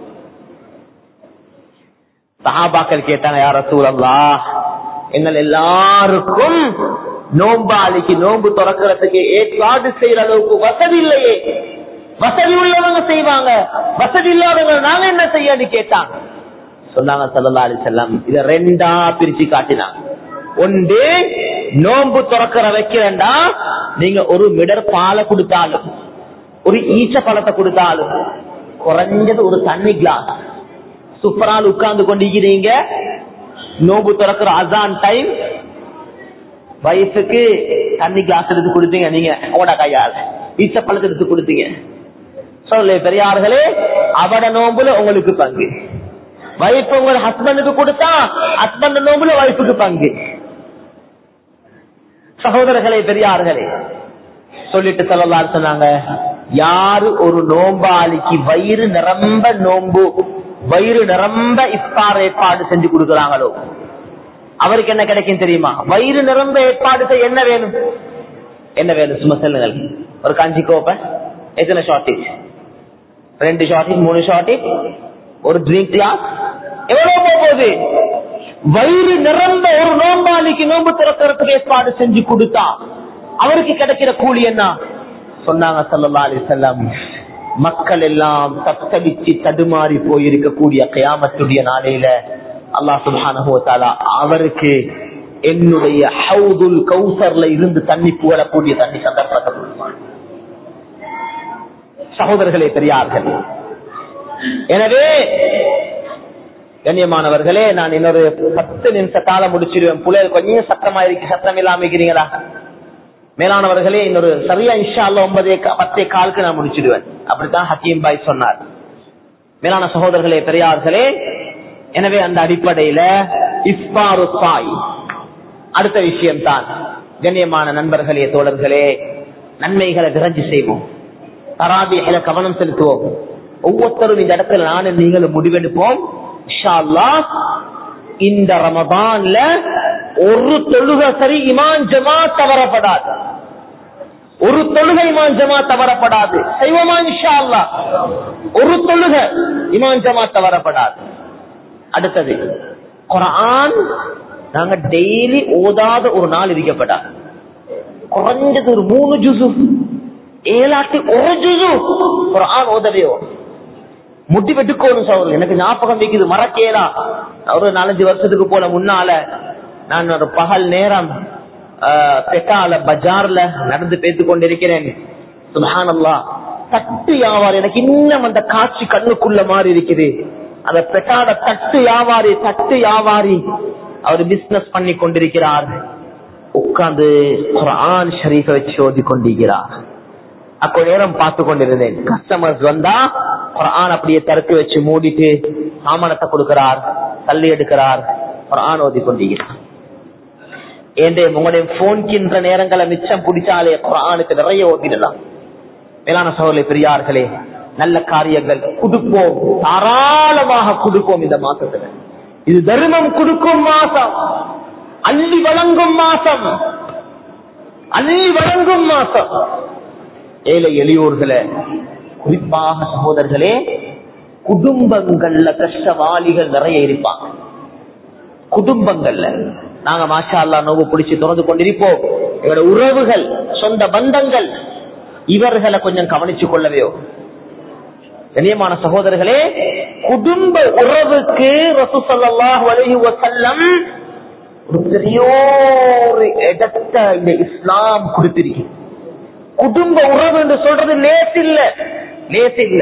சஹாபாக்கள் கேட்டாங்க யார சூழல்லா எங்கள் எல்லாருக்கும் நோம்பாளிக்கு நோன்பு திறக்கிறதுக்கு ஏற்பாடு செய்யற அளவுக்கு வசதி இல்லையே வசதி உள்ளவங்க செய்வாங்க வசதி இல்லாதவங்க நாங்க என்ன செய்யன்னு கேட்டாங்க சொன்னாங்க சல்லா அலி செல்லம் இத ரெண்டா பிரிச்சு காட்டினாங்க ஒன்று நோன்பு திறக்கிற வைக்கிறேன்டா நீங்க ஒரு மிடர் பாலை கொடுத்தாலும் ஒரு ஈச்ச பழத்தை கொடுத்தாலும் குறைஞ்சது ஒரு தண்ணி கிளாஸ் சூப்பரால் உட்கார்ந்து கொண்டிருக்கிறீங்க நோம்பு திறக்கிற அசான் டைம் வயசுக்கு தண்ணி கிளாஸ் எடுத்து கொடுத்தீங்க நீங்க ஓட கையால் ஈச்ச பழத்தை எடுத்து கொடுத்தீங்க சொல்லு பெரியார்களே அவட நோம்புல உங்களுக்கு பங்கு வைஃப் உங்க ஹஸ்பண்டுக்கு கொடுத்தா ஹஸ்பண்ட் நோம்புல வைஃபுக்கு பங்கு சகோதரர்களே பெரியார்களே சொல்லிட்டு சொல்லலாம் சொன்னாங்க யாரு ஒரு நோம்பாளிக்கு வயிறு நிரம்ப நோம்பு வயிறு நிரம்ப இஃப்தார் ஏற்பாடு செஞ்சு கொடுக்குறாங்களோ அவருக்கு என்ன கிடைக்கும் தெரியுமா வயிறு நிரம்ப ஏற்பாடு செய்ய என்ன வேணும் என்ன வேணும் சும்மா சொல்லுங்கள் ஒரு காஞ்சி கோப்பை எத்தனை ஷார்டேஜ் ரெண்டு ஷார்டேஜ் மூணு ஷார்டேஜ் ஒரு ட்ரிங்க் கிளாஸ் எவ்வளவு போகுது வயிறு நிரம்ப ஒரு நோம்பாளிக்கு நோம்பு திறக்கிறதுக்கு ஏற்பாடு செஞ்சு கொடுத்தா அவருக்கு கிடைக்கிற கூலி என்ன சொன்னாங்க சல்லா அலி செல்லம் மக்கள் எல்லாம் தத்தளிச்சு தடுமாறி போயிருக்கக்கூடிய கயாமத்துடைய நாளையில அல்லாஹ் சுபானுவத்தாலா அவருக்கு என்னுடைய ஹவுதுல் கௌசர்ல இருந்து தண்ணி புகழக்கூடிய தண்ணி சந்தர்ப்பத்தை கொடுப்பான் சகோதரர்களே பெரியார்கள் எனவே கண்ணியமானவர்களே நான் இன்னொரு பத்து நிமிஷ காலம் முடிச்சிருவேன் புலையல் கொஞ்சம் சத்தமா இருக்கு சத்தம் இல்லாம இருக்கிறீங்களா மேலானவர்களே இன்னொரு சரியா இன்ஷா அல்ல ஒன்பதே பத்தே காலுக்கு நான் முடிச்சிடுவேன் அப்படித்தான் ஹக்கீம் பாய் சொன்னார் மேலான சகோதரர்களே பெரியார்களே எனவே அந்த அடிப்படையில இஸ்பாரு சாய் அடுத்த விஷயம் தான் கண்ணியமான நண்பர்களே தோழர்களே நன்மைகளை விரைஞ்சு செய்வோம் தராபிகளை கவனம் செலுத்துவோம் ஒவ்வொருத்தரும் இந்த இடத்துல நானும் நீங்களும் முடிவெடுப்போம் இந்த ரமதான்ல ஒரு தொழுகை சரி இமான் ஜமா தவறப்படாது ஒரு தொழுகை இமான் ஜமா தவறப்படாது செய்வோமா இன்ஷா அல்லா ஒரு தொழுகை இமான் ஜமா தவறப்படாது அடுத்தது குரான் நாங்க டெய்லி ஓதாத ஒரு நாள் இருக்கப்படாது குறைஞ்சது ஒரு மூணு ஜுசு ஏழாட்டி ஒரு ஜுசு குரான் ஓதவே முட்டி வெட்டுக்கோணும் சார் எனக்கு ஞாபகம் வைக்குது மறக்கேலா ஒரு நாலஞ்சு வருஷத்துக்கு போல முன்னால நான் ஒரு பகல் நேரம் பெட்டால பஜார்ல நடந்து பேத்து கொண்டிருக்கிறேன் சுபஹானல்லா தட்டு வியாபாரி எனக்கு இன்னும் அந்த காட்சி கண்ணுக்குள்ள மாதிரி இருக்குது அந்த பெட்டாட தட்டு வியாபாரி தட்டு வியாபாரி அவர் பிசினஸ் பண்ணி கொண்டிருக்கிறார் உட்கார்ந்து குரான் ஷரீஃபை வச்சு ஓதி கொண்டிருக்கிறார் அப்போ நேரம் பார்த்து கொண்டிருந்தேன் கஸ்டமர்ஸ் வந்தா குரான் அப்படியே திறத்து வச்சு மூடிட்டு சாமானத்தை கொடுக்கிறார் தள்ளி எடுக்கிறார் குரான் ஓதி கொண்டிருக்கிறார் ஏண்டே உங்களுடைய போன்கின்ற நேரங்களை மிச்சம் பிடிச்சாலே குரானுக்கு நிறைய ஓதிடலாம் மேலான சோழலை பெரியார்களே நல்ல காரியங்கள் கொடுப்போம் தாராளமாக கொடுப்போம் இந்த மாசத்துல இது தர்மம் கொடுக்கும் மாசம் அள்ளி வழங்கும் மாசம் அள்ளி வழங்கும் மாசம் ஏழை எளியோர்களை குறிப்பாக சகோதரர்களே குடும்பங்கள்ல கஷ்டவாளிகள் நிறைய இருப்பாங்க குடும்பங்கள்ல நாங்க மாஷா அல்லா நோவு பிடிச்சு தொடர்ந்து கொண்டிருப்போம் எங்களோட உறவுகள் சொந்த பந்தங்கள் இவர்களை கொஞ்சம் கவனிச்சு கொள்ளவே கண்ணியமான சகோதரர்களே குடும்ப உறவுக்கு ரசூசல்லாஹு அலைஹி வஸல்லம் ஒரு பெரிய ஒரு இடத்தை இந்த இஸ்லாம் கொடுத்திருக்கு குடும்ப உறவு என்று சொல்றது லேஸ் இல்ல லேஸ் இல்ல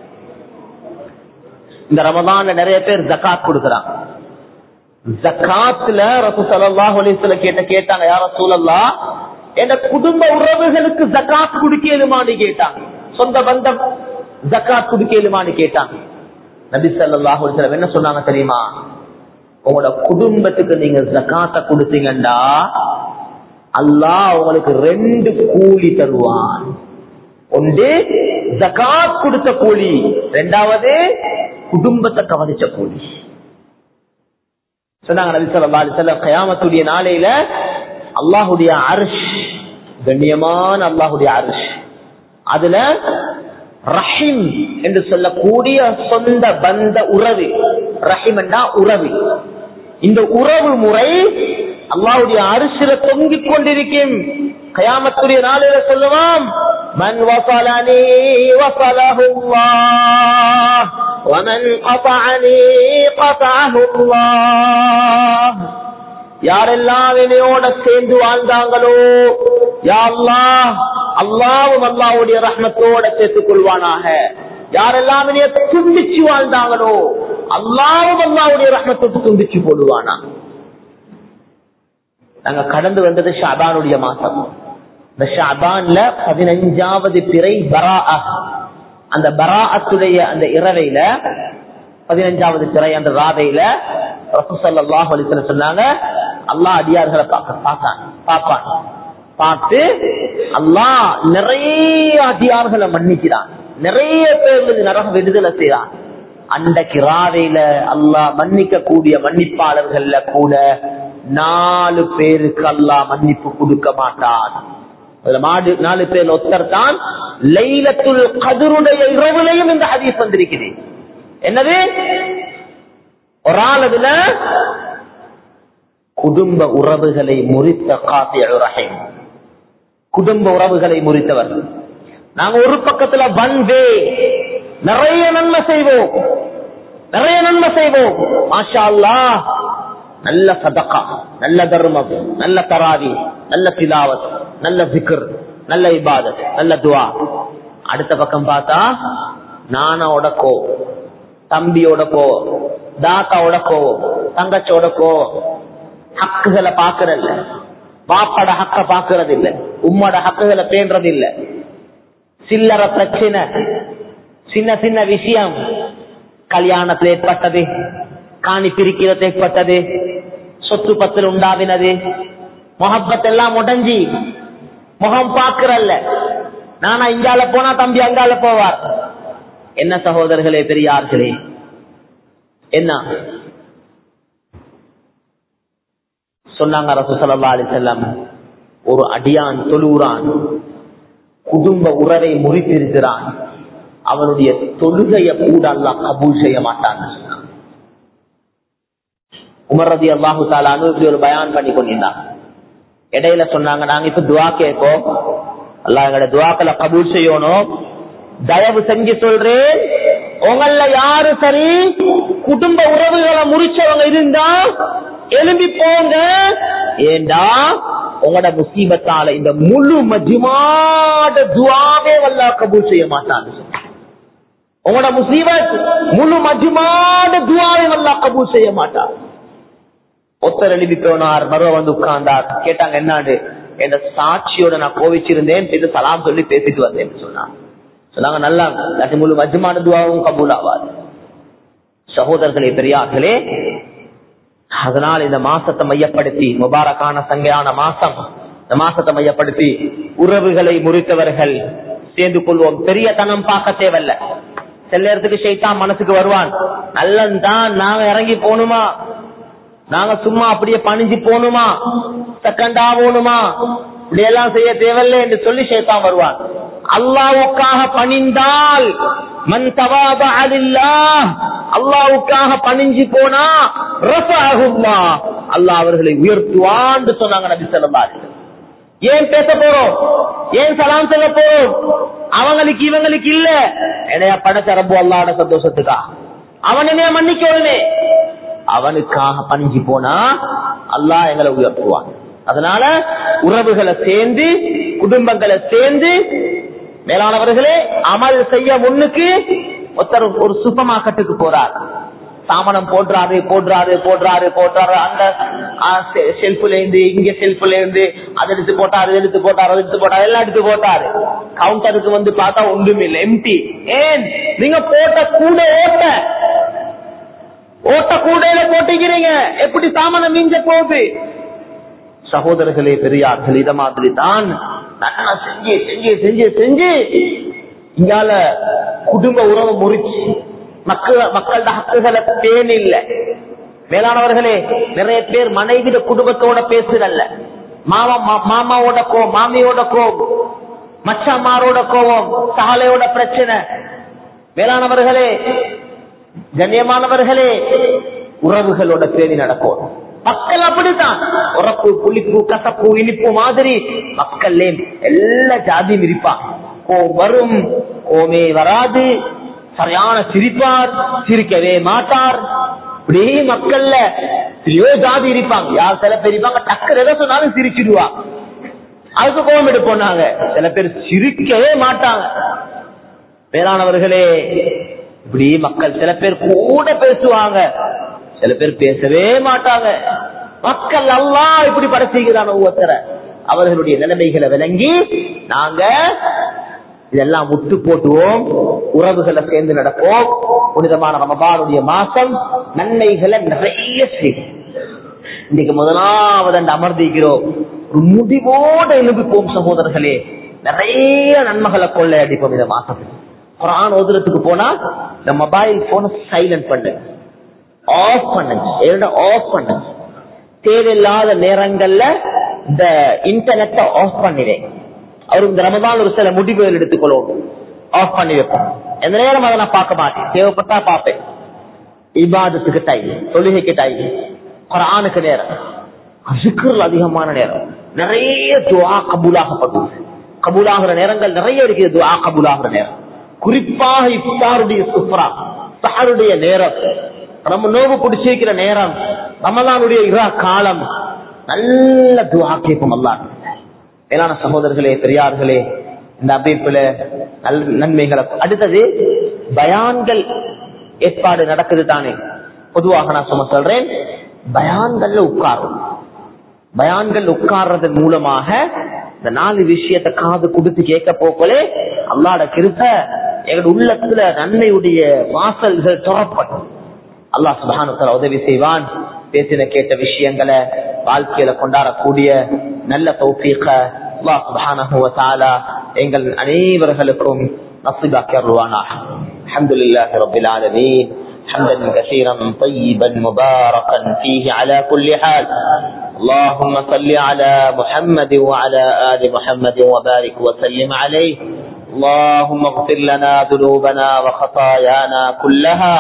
இந்த ரமதான்ல நிறைய பேர் ஜக்காத் கொடுக்கறாங்க ஜக்காத்துல ரசூ ஸல்லல்லாஹு அலைஹி வஸல்லம் கேட்ட கேட்டாங்க யார ரசூலல்லா என் குடும்ப உறவுகளுக்கு ஜக்காத் குடுக்கலுமான்னு கேட்டாங்க சொந்த பந்தம் ஜக்காத் குடுக்கலுமான்னு கேட்டாங்க நபி ஸல்லல்லாஹு அலைஹி வஸல்லம் என்ன சொன்னாங்க தெரியுமா உங்களோட குடும்பத்துக்கு நீங்க ஜக்காத்த கொடுத்தீங்கண்டா அல்லாஹ் உங்களுக்கு ரெண்டு கூலி தருவான் ஒன்று ஜகாத் கொடுத்த கூலி ரெண்டாவது குடும்பத்தை கவனிச்ச கூலி சொன்னாங்க நபி ஸல்லல்லாஹு அலைஹி வஸல்லம் கயாமத்துடைய நாளையில அல்லாஹ்வுடைய அர்ஷ் கண்ணியமான அல்லாஹ்வுடைய அர்ஷ் அதுல ரஹிம் என்று சொல்லக்கூடிய சொந்த பந்த உறவு ரஹிம் என்றா உறவு இந்த உறவு முறை அல்லாவுடைய அரிசில தொங்கிக் கொண்டிருக்கும் கயாமத்துடைய நாளில சொல்லுவான் மன் வசலனி வசலஹு அல்லாஹ் ومن قطعني قطعه الله யாரெல்லாம் என்னையோட சேர்ந்து வாழ்ந்தாங்களோ யா அல்லாஹ் அல்லாவும் அல்லாவுடைய ரஹ்மத்தோட சேர்த்துக் கொள்வானாக யாரெல்லாம் என்னைய துண்டிச்சு வாழ்ந்தாங்களோ அல்லாவும் அல்லாவுடைய ரஹ்மத்தோடு துண்டிச்சு போடுவானா நாங்க கடந்து வந்தது ஷாபானுடைய மாசம் இந்த ஷாபான்ல பதினஞ்சாவது பிறை பரா அந்த பராஅத்துடைய அந்த இரவையில பதினஞ்சாவது பிறை அந்த ராதையில ரசூசல்லாஹ் அலிசன் சொன்னாங்க அல்லாஹ் அடியார்களை பார்க்க பார்த்தான் பார்ப்பான் பார்த்து அல்லாஹ் நிறைய அடியார்களை மன்னிக்கிறான் நிறைய பேர்களுக்கு நரக விடுதலை செய்யறான் அந்த கிராவையில அல்லாஹ் மன்னிக்க கூடிய மன்னிப்பாளர்கள்ல கூட நாலு பேருக்கு அல்லாஹ் மன்னிப்பு கொடுக்க மாட்டான் அதுல மாடு நாலு பேர் ஒத்தர் தான் லைலத்துல் கதிருடைய இரவுலையும் இந்த ஹதீஸ் வந்திருக்குது என்னது ஒரு ஆள் அதுல குடும்ப உறவுகளை முறித்த காசிய ரஹீம் குடும்ப உறவுகளை முறித்தவர் நாங்க ஒரு பக்கத்துல ஒன் வே நிறைய நன்மை செய்வோம் நிறைய நன்மை செய்வோம் மாஷா அல்லாஹ் நல்ல சதக்கா நல்ல தர்மம் நல்ல தராவி நல்ல திலாவத் நல்ல சிக்கர் நல்ல இபாதத் நல்ல துவா அடுத்த பக்கம் பார்த்தா நானோட கோ தம்பியோட கோ தாத்தாவோட கோ தங்கச்சோட கோ ஹக்குகளை பாக்குறதில்ல பாப்பட ஹக்க பாக்குறது இல்ல உம்மோட ஹக்குகளை பேண்டது இல்ல சில்லற பிரச்சனை சின்ன சின்ன விஷயம் கல்யாணத்தில் ஏற்பட்டது காணி பிரிக்கிறது ஏற்பட்டது சொத்து பத்தில் உண்டாவினது முகப்பத் எல்லாம் உடஞ்சி முகம் பாக்குறல்ல நானா இங்கால போனா தம்பி அங்கால போவார் என்ன சகோதரர்களே பெரியார்களே என்ன சொன்னாங்க ரசூசல்லா அலி செல்லம் ஒரு அடியான் தொழுகிறான் குடும்ப உறவை முறித்திருக்கிறான் அவனுடைய தொழுகைய கூட அல்லாஹ் கபூல் செய்ய மாட்டான்னு சொன்னான் உமர் ரதி அல்லாஹு தாலானு இப்படி ஒரு பயான் பண்ணி கொண்டிருந்தான் இடையில சொன்னாங்க நாங்க இப்ப துவா கேட்போம் அல்லாஹ் எங்களோட துவாக்களை கபூல் செய்யணும் தயவு செஞ்சு சொல்றேன் உங்கள யாரு சரி குடும்ப உறவுகளை முறிச்சவங்க இருந்தா எழும்பி போங்க ஏண்டா உங்களோட முசீபத்தால இந்த முழு மஜ்மாட துவாவே வல்லா கபூல் செய்ய மாட்டான்னு உங்களோட முசீபத் முழு மஜ்மாட துவாவே வல்லா கபூல் செய்ய மாட்டார் ஒத்தர் எழுதி போனார் மருவ வந்து உட்கார்ந்தார் கேட்டாங்க என்னாடு என்ற சாட்சியோட நான் கோவிச்சிருந்தேன் இது சலாம் சொல்லி பேசிட்டு வந்தேன் சொன்னாங்க சொன்னாங்க நல்லா இல்லாட்டி முழு மஜ்மான துவாவும் கபூல் ஆவாது சகோதரர்களே பெரியார்களே அதனால் இந்த மாசத்தை மையப்படுத்தி முபாரக்கான சங்கையான மாசம் இந்த மாசத்தை மையப்படுத்தி உறவுகளை முறித்தவர்கள் சேர்ந்து கொள்வோம் பெரிய தனம் பார்க்க தேவையில்ல சில நேரத்துக்கு ஷைத்தான் மனசுக்கு வருவான் நல்லந்தான் நாங்க இறங்கி போகணுமா நாங்க சும்மா அப்படியே பணிஞ்சு போகணுமா செகண்டா போகணுமா இப்படியெல்லாம் செய்ய தேவையில்லை என்று சொல்லி ஷைத்தான் வருவான் அல்லாவுக்காக பணிந்தால் மன் தவாதா லில்லாஹ் அல்லாவுக்காக பணிஞ்சு போனா ரஃபஅஹுல்லா அல்லாஹ் அவர்களை உயர்த்துவான்னு சொன்னாங்க நபி ஸல்லல்லாஹு அலைஹி வஸல்லம். ஏன் பேச போறோம் ஏன் சலாம் சொல்ல போறோம் அவங்களுக்கு இவங்களுக்கு இல்ல என்னைய படைச்ச ரப்பு அல்லாட சந்தோஷத்துக்கா அவனே மன்னிக்கவே அவனுக்காக பணிஞ்சு போனா அல்லாஹ் எங்களை உயர்த்துவான் அதனால உறவுகளை சேர்ந்து குடும்பங்களை சேர்ந்து மேலானவர்களே அமல் செய்ய முன்னுக்கு ஒருத்தர் ஒரு சூப்பர் மார்க்கெட்டுக்கு போறார் சாமனம் போடுறாரு போடுறாரு போடுறாரு போடுறாரு அந்த ஷெல்ஃப்ல இருந்து இங்க ஷெல்ஃப்ல இருந்து அதை எடுத்து போட்டாரு இதை எடுத்து போட்டாரு அதை எடுத்து போட்டாரு எல்லாம் எடுத்து போட்டாரு கவுண்டருக்கு வந்து பார்த்தா ஒன்றும் இல்லை எம்டி ஏன் நீங்க போட்ட கூட ஓட்ட ஓட்ட கூடையில போட்டிக்கிறீங்க எப்படி சாமானம் மிஞ்ச போகுது சகோதரர்களே பெரியார்கள் இத மாதிரி தான் நல்லா செஞ்சு செஞ்சு செஞ்சு செஞ்சு இங்கால குடும்ப உறவு முறிச்சு மக்கள் மக்களோட ஹக்குகளை பேண இல்ல மேலானவர்களே நிறைய பேர் மனைவிட குடும்பத்தோட பேசுறல்ல மாமா மா- மாமாவோட கோவம் மாமியோட கோவம் மச்சம்மாரோட கோவம் சாலையோட பிரச்சனை மேலானவர்களே கண்ணியமானவர்களே உறவுகளோட பேணி நடக்கும் மக்கள் அப்படித்தான் உறப்பு புளிப்பு கசப்பு இனிப்பு மாதிரி மக்கள் எல்லா ஜாதியும் இருப்பாங்க கோம் வரும் கோமே வராது சரியான சிரிப்பார் சிரிக்கவே மாட்டார் இப்படியே மக்கள்ல எத்தனையோ ஜாதி இருப்பாங்க யார் சில பேர் இருப்பாங்க டக்கர் எதை சொன்னாலும் சிரிச்சிடுவா அதுக்கு கோபம் எடுப்போம் நாங்க சில பேர் சிரிக்கவே மாட்டாங்க மேலானவர்களே இப்படி மக்கள் சில பேர் கூட பேசுவாங்க சில பேர் பேசவே மாட்டாங்க மக்கள் எல்லாம் இப்படி படைச்சிக்கிறான ஒவ்வொருத்தர அவர்களுடைய நிலைமைகளை விளங்கி நாங்க இதெல்லாம் முட்டு போட்டுவோம் உறவுகளை சேர்ந்து நடப்போம் புனிதமான ரமபானுடைய மாசம் நன்மைகளை நிறைய செய்யும் இன்னைக்கு முதலாவது அந்த அமர்ந்திக்கிறோம் ஒரு முடிவோடு எழுப்பிப்போம் சகோதரர்களே நிறைய நன்மைகளை கொள்ள அடிப்போம் இந்த மாசத்துக்கு குரான் ஓதுறதுக்கு போனா இந்த மொபைல் போனை சைலண்ட் பண்ணு ஆஃப் பண்ணுங்க ஆஃப் பண்ணுங்க தேவையில்லாத நேரங்கள்ல இந்த இன்டர்நெட்டை ஆஃப் பண்ணிடுறேன் அவருக்கு இந்த ரமதான் ஒரு சில முடிவுகள் எடுத்துக்கொள்வோம் ஆஃப் பண்ணி வைப்போம் எந்த நேரம் அதை நான் பார்க்க மாட்டேன் தேவைப்பட்டா பார்ப்பேன் இபாதத்துக்கு டைம் தொழுகைக்கு டைம் குரானுக்கு நேரம் சிக்கல் அதிகமான நேரம் நிறைய துவா கபூலாகப்படுது கபூலாகிற நேரங்கள் நிறைய இருக்குது துவா கபூலாகிற நேரம் குறிப்பாக இஃப்தாருடைய சுப்ரா சஹருடைய நேரம் நம்ம நோவு பிடிச்சிருக்கிற நேரம் ரமலானுடைய இரா காலம் நல்ல துவா கேட்போம் அல்லாஹ் மேலான சகோதரர்களே பெரியார்களே இந்த அமைப்புல நல் நன்மைகளை அடுத்தது பயான்கள் ஏற்பாடு நடக்குது தானே பொதுவாக நான் சும்மா சொல்றேன் பயான்கள்ல உட்காரும் பயான்கள் உட்கார்றது மூலமாக இந்த நாலு விஷயத்தை காது கொடுத்து கேட்க போக்கலே அல்லாட கிருப்ப எங்களோட உள்ளத்துல நன்மையுடைய வாசல்கள் துறப்படும் அல்லாஹ் சுபானுத்தர உதவி செய்வான் பேசின கேட்ட விஷயங்களை வாழ்க்கையில கொண்டாடக்கூடிய நல்ல தௌஃபீக அல்லாஹ் சுப்ஹானஹு வ தஆலா எங்கள் அனைவர்களுக்கும் நصيبாக்கி அருள்வானாக الحمدلله رب العالمين حمدا كثيرا طيبا مباركا فيه على كل حال اللهم صل على محمد وعلى آل محمد وبارك وسلم عليه اللهم اغفر لنا ذنوبنا وخطايانا كلها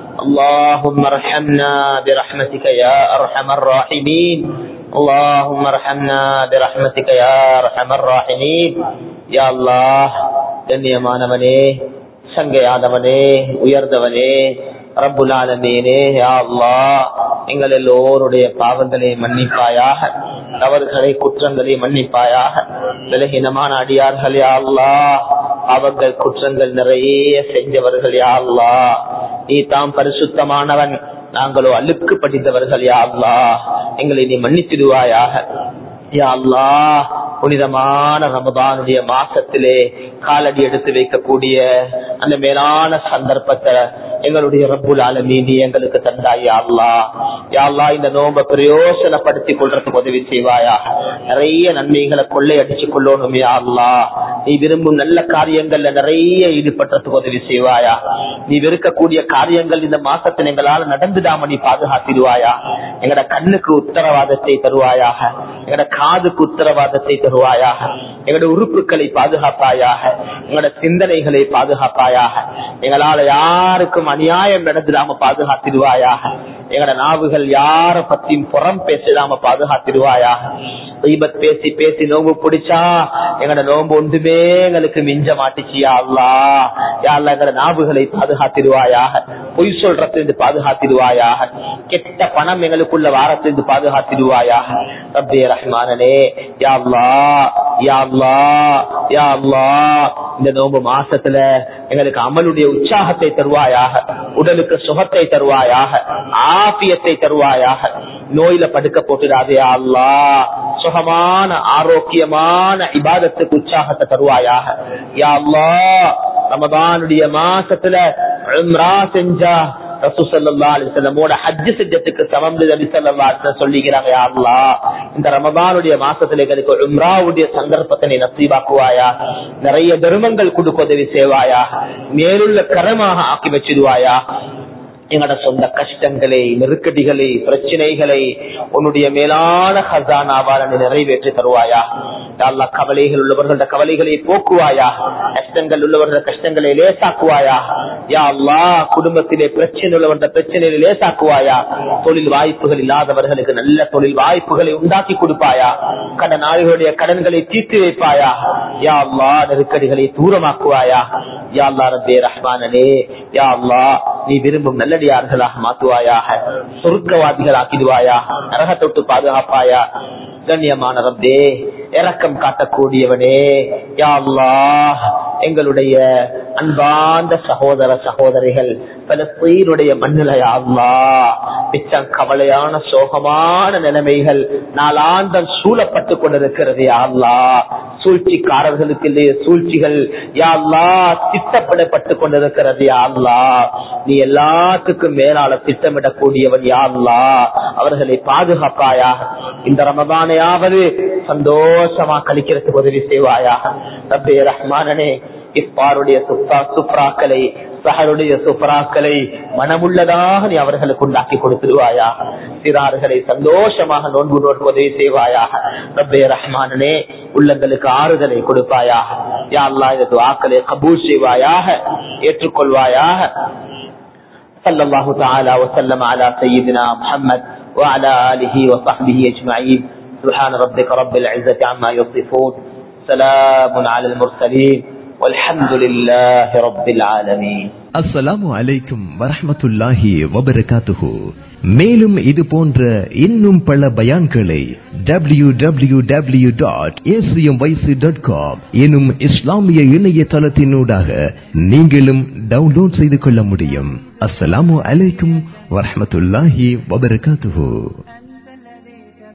اللهم ارحمنا برحمتك يا ارحم الراحمين اللهم ارحمنا برحمتك يا ارحم الراحمين يا الله கண்ணியமானவனே சங்கையாதவனே உயர்ந்தவனே ரப்புல் ஆலமீனே யா அல்லாஹ் எங்கள் எல்லோருடைய பாவங்களை மன்னிப்பாயாக தவறுகளை குற்றங்களை மன்னிப்பாயாக விலகினமான அடியார்கள் யா அல்லாஹ் அவர்கள் குற்றங்கள் நிறைய செஞ்சவர்கள் யா அல்லாஹ் நீ தாம் பரிசுத்தமானவன் நாங்களோ அழுக்கு படித்தவர்கள் யா அல்லாஹ் எங்களை நீ மன்னித்திடுவாயாக யா அல்லாஹ் புனிதமான ரமதானுடைய மாசத்திலே காலடி எடுத்து வைக்கக்கூடிய அந்த மேலான சந்தர்ப்பத்தை எங்களுடைய ரப்புல் ஆலமீனி எங்களுக்கு தந்தாய் யா அல்லாஹ் யா அல்லாஹ் இந்த நோம்ப பிரயோசனப்படுத்திக் கொள்றதுக்கு உதவி செய்வாயா நிறைய நன்மைகளை கொள்ளை அடிச்சு கொள்ளணும் யா அல்லாஹ் நீ விரும்பும் நல்ல காரியங்கள்ல நிறைய ஈடுபட்டதுக்கு உதவி செய்வாயா நீ வெறுக்கக்கூடிய காரியங்கள் இந்த மாசத்தில் எங்களால நடந்துடாம நீ பாதுகாத்திடுவாயா எங்கட கண்ணுக்கு உத்தரவாதத்தை தருவாயாக எங்கட காதுக்கு உத்தரவாதத்தை தருவாயாக எங்கட உறுப்புகளை பாதுகாப்பாயாக எங்கட சிந்தனைகளை பாதுகாப்பாயாக எங்களால யாருக்கும் அநியாயம் நடந்துடாம பாதுகாத்திடுவாயாக எங்கட நாவுகள் யார பத்தியும் புறம் பேசிடாம பாதுகாத்திடுவாயாக தீபத் பேசி பேசி நோம்பு பிடிச்சா எங்கட நோம்பு ஒன்றுமே எங்களுக்கு மிஞ்ச மாட்டிச்சியா அல்லா யாழ்லா எங்கட நாவுகளை பாதுகாத்திடுவாயாக பொய் சொல்றதிலிருந்து பாதுகாத்திடுவாயாக கெட்ட பணம் எங்களுக்குள்ள வாரத்திலிருந்து பாதுகாத்திடுவாயாக ரப்பே ரஹ்மானனே யா அல்லா யா அல்லா யா அல்லா இந்த நோம்பு மாசத்துல எங்களுக்கு அமலுடைய உற்சாகத்தை தருவாயாக உடலுக்கு சுகத்தை தருவாயாக ஆபியத்தை தருவாயாக நோயில படுக்க போட்டுடாதே யா அல்லா சுகமான ஆரோக்கியமான இபாதத்துக்கு உற்சாகத்தை தருவாயாக யா அல்லா ரமதானுடைய மாசத்துல உம்ரா செஞ்சா இந்த ரமதானுடைய மாசத்துல எங்களுக்கு உம்ராவுடைய சந்தர்ப்பத்தை நீ நசீபாக்குவாயா நிறைய தர்மங்கள் கொடுக்க உதவி செய்வாயா மேலுள்ள கரமாக ஆக்கி வச்சிருவாயா எங்களோட சொந்த கஷ்டங்களை நெருக்கடிகளை பிரச்சனைகளை உன்னுடைய மேலான ஹசானாவால் நீ நிறைவேற்றி தருவாயா அல்லா கவலைகள் உள்ளவர்களோட கவலைகளை போக்குவாயா கஷ்டங்கள் உள்ளவர்களோட கஷ்டங்களை லேசாக்குவாயா யா அல்லா குடும்பத்திலே பிரச்சனை உள்ளவர்கள பிரச்சனைகளை லேசாக்குவாயா தொழில் வாய்ப்புகள் இல்லாதவர்களுக்கு நல்ல தொழில் வாய்ப்புகளை உண்டாக்கி கொடுப்பாயா கடனாளிகளுடைய கடன்களை தீர்த்து வைப்பாயா யா அல்லா நெருக்கடிகளை தூரமாக்குவாயா யா அல்லா ரபே ரஹ்மானனே யா அல்லா நீ விரும்பும் நல்லடியார்களாக மாற்றுவாயாக சொர்க்கவாதிகள் ஆக்கிடுவாயாக நரகத்தொட்டு பாதுகாப்பாயா கண்ணியமான ரப்பே இரக்கம் காட்டக்கூடியவனே யா அல்லாஹ் எங்களுடைய அன்பார்ந்த சகோதர சகோதரிகள் பலஸ்தீனுடைய மண்ணில யா அல்லாஹ் மிச்சம் கவலையான சோகமான நிலைமைகள் நாளாந்தம் சூழப்பட்டு கொண்டிருக்கிறது யா அல்லாஹ் சூழ்ச்சிக்காரர்களுக்கு இல்லையே சூழ்ச்சிகள் யா அல்லாஹ் திட்டமிடப்பட்டு கொண்டிருக்கிறது யா அல்லாஹ் நீ எல்லாத்துக்கும் மேலால திட்டமிடக்கூடியவன் யா அல்லாஹ் அவர்களை பாதுகாப்பாயாக இந்த ரமதானையாவது சந்தோஷமா கழிக்கிறதுக்கு உதவி செய்வாயா ரப்பே ரஹ்மானனே இப்பாருடைய சுப்ரா சுப்ராக்களை சகருடைய சுப்ராக்களை மனமுள்ளதாக நீ அவர்களுக்கு உண்டாக்கி கொடுத்துருவாயா சிறார்களை சந்தோஷமாக நோன்பு நோக்கு உதவி செய்வாயாக ரப்பே ரஹ்மானனே உள்ளங்களுக்கு ஆறுதலை கொடுப்பாயாக யா அல்லா இந்த துவாக்களை கபூல் செய்வாயாக ஏற்றுக்கொள்வாயாக صلى الله تعالى وسلم على سيدنا محمد وعلى آله وصحبه أجمعين سبحان ربك رب العزة عما يصفون سلام على المرسلين والحمد لله رب العالمين அஸ்ஸலாமு அலைக்கும் வரஹ்மத்துல்லாஹி வபரகாத்துஹு மேலும் இது போன்ற இன்னும் பல பயான்களை W W W dot dot com எனும் இஸ்லாமிய இணையதளத்தினூடாக நீங்களும் டவுன்லோட் செய்து கொள்ள முடியும் அஸ்ஸலாமு அலைக்கும் வரஹ்மத்துல்லாஹி வபரகாத்துஹு